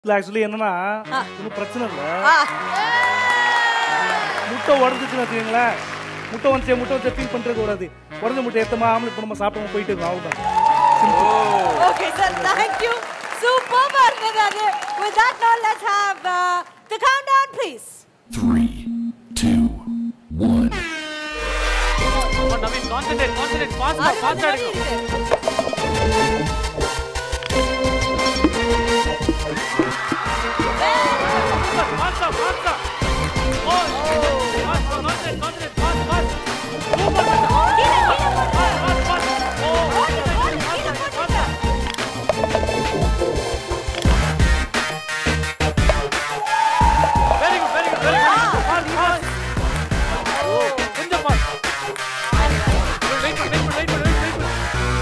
இல்ல ஆக்சுவலி என்னன்னா ஒன்றும் பிரச்சனை இல்லை ஆ, முட்டை உடஞ்சிச்சுன்னு வச்சுக்கோங்களேன் முட்டை வந்து முட்டை வந்து ஃபீல் பண்ணுறது கூடாது உடஞ்ச முட்டை ஏத்தமா ஆம்பளை இப்போ நம்ம சாப்பிடாம போயிட்டு இருக்கோம் அவ்வளோதான் okay sir thank you superb இருந்தது அது with that now let's have uh, the countdown please Three, two, one. Naveen concentrate concentrate fast அது ஃபாஸ்ட் வந்து எடுங்க இருக்கு. Fast fast oh fast concentrate concentrate fast fast super கீழே, கீழே போடு. ஃபாஸ்ட் ஃபாஸ்ட் ஓ ஓடு, ஓடு, கீழே போட்டுருங்க. Very good very good very good fast fast oh கொஞ்சம் ஃபாஸ்ட் வெயிட் பண்ணு வெயிட் பண்ணு வெயிட் பண்ணு வெயிட் பண்ணு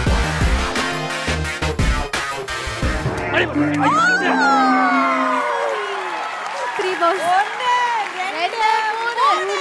த்ரீ பால்ஸ் ஒண்ணு, ரெண்டு, மூணு.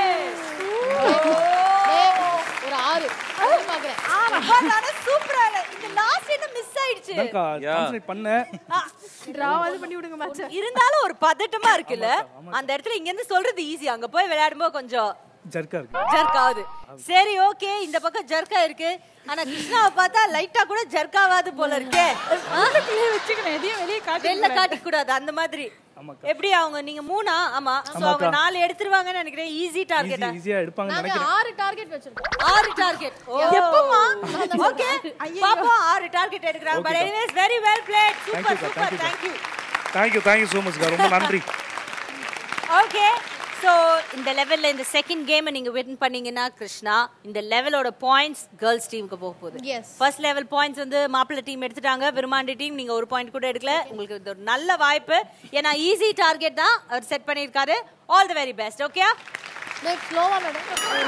ஒரு ஆறு அது பாக்குறேன் But ஆனா சூப்பரா இல்ல. இந்த last என்ன miss ஆயிடுச்சு. அதான்க்கா கான்சன்ட்ரேட் பண்ணேன் டிராவாவது பண்ணி விடுங்க மேட்ச் இருந்தாலும் ஒரு பதட்டமா இருக்குல்ல அந்த இடத்துல இங்க இருந்து சொல்றது ஈஸி அங்க போய் விளையாடும்போது கொஞ்சம் ஜர்க்கா இருக்கு ஜர்க் ஆகுது சரி ஓகே இந்த பக்கம் ஜர்க்கா இருக்கு ஆனா கிருஷ்ணாவை பார்த்தா லைட்டா கூட ஜர்க் ஆகாது போல இருக்கே வச்சுக்கணும் எதையும் வெளியே காட்டி வெளில காட்டிக்க கூடாது அந்த மாதிரி ஆமாக்கா. எப்படி அவங்க நீங்க மூணா ஆமா சோ ஆமாக்கா. அவங்க நாலு எடுத்துருவாங்கன்னு நினைக்கிறேன் ஈஸி டார்கெட்டா ஈஸி ஈஸியாக எடுப்பாங்கன்னு நாங்க நினைக்கிறேன் ஆறு டார்கெட் வச்சிருக்கோம் ஆறு டார்கெட் எப்பமா? ஓகே பாப்போம் ஆறு டார்கெட் எடுக்கறாங்க but Okay, anyways very well played Thank you, super kak. Super Thank you, thank you thank you thank you so மச்க்கா ரொம்ப நன்றி ஓகே சோ இந்த லெவல்ல இந்த செகண்ட் கேம் நீங்க வின் பண்ணீங்கன்னா கிருஷ்ணா இந்த லெவலோட பாயிண்ட்ஸ் கேர்ள்ஸ் டீமுக்கு போக போகுது Yes. ஃபர்ஸ்ட் லெவல் பாயிண்ட்ஸ் வந்து மாப்பிள்ளை டீம் எடுத்துட்டாங்க விருமாண்டி டீம் நீங்க ஒரு பாயிண்ட் கூட எடுக்கல உங்களுக்கு இது ஒரு நல்ல வாய்ப்பு ஏன்னா ஈஸி டார்கெட் தான் அவர் செட் பண்ணியிருக்காரு all the very best okay ஸ்லோவா மேடம்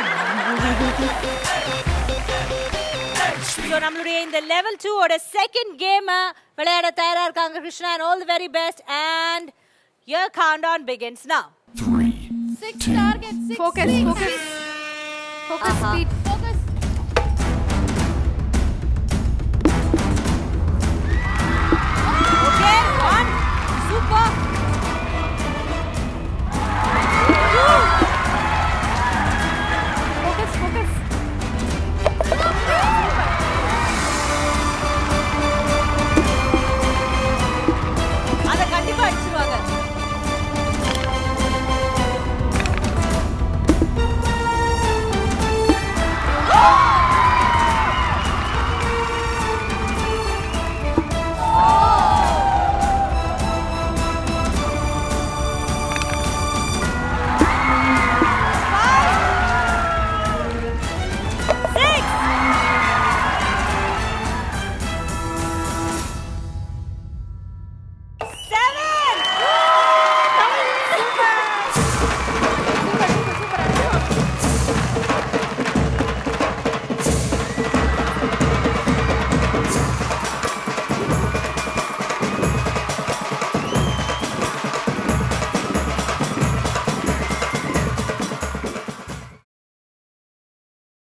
ஸோ நம்மளுடைய இந்த லெவல் டூ ஓட செகண்ட் கேம் விளையாட தயாரா இருக்காங்க Krishna and all the very best and your count on begins now Three, six target six Focus, focus. Focus, speed.